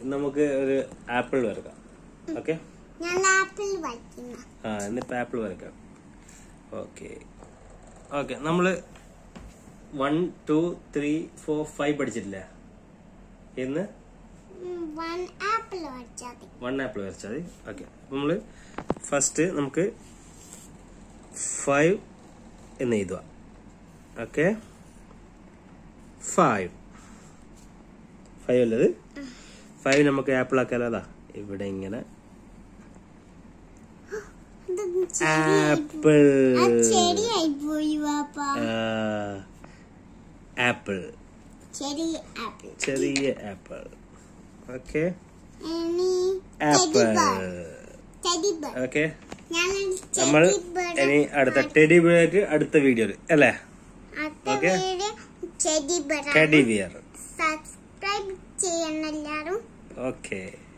ഇന്ന് നമുക്ക് ഒരു ആപ്പിൾ വരക്കാം ഓക്കെ ഞാൻ ആപ്പിൾ വയ്ക്കുന്ന ആ ഇന്നിപ്പോ ആപ്പിൾ വരക്കാം ഓക്കെ ഓക്കെ നമ്മള് one two three four five പഠിച്ചിട്ടില്ലേ ഇന്ന് വൺ ആപ്പിൾ വച്ചാൽ മതി വൺ ആപ്പിൾ വരച്ചാൽ മതി ഓക്കെ നമ്മള് ഫസ്റ്റ് നമുക്ക് ഫൈവ് എന്ന് എഴുതുക ഓക്കെ ഫൈവ് ഫൈവ് അല്ലത് ഫൈവ് നമുക്ക് ആപ്പിൾ ആക്കാലോ അതാ ഇവിടെ ഇങ്ങനെ ഇത് ചെടി- ആപ്പിൾ ആ ചെടിയായി പോയി വാപ്പ ആപ്പിൾ ചെറിയ ആപ്പിൾ ചെറിയ ആപ്പിൾ ഓക്കെ ഇനി ആപ്പിൾ ടെഡി ബേർ ഓക്കെ ഞാൻ നമ്മൾ ഇനി അടുത്ത ടെഡി ബിയർക്ക് അടുത്ത വീഡിയോയിൽ അല്ലേ Okay. ചെടി ബേർ ടെഡി ബിയർ സബ്സ്ക്രൈബ് ചെയ്യണം എല്ലാരും ഓക്കെ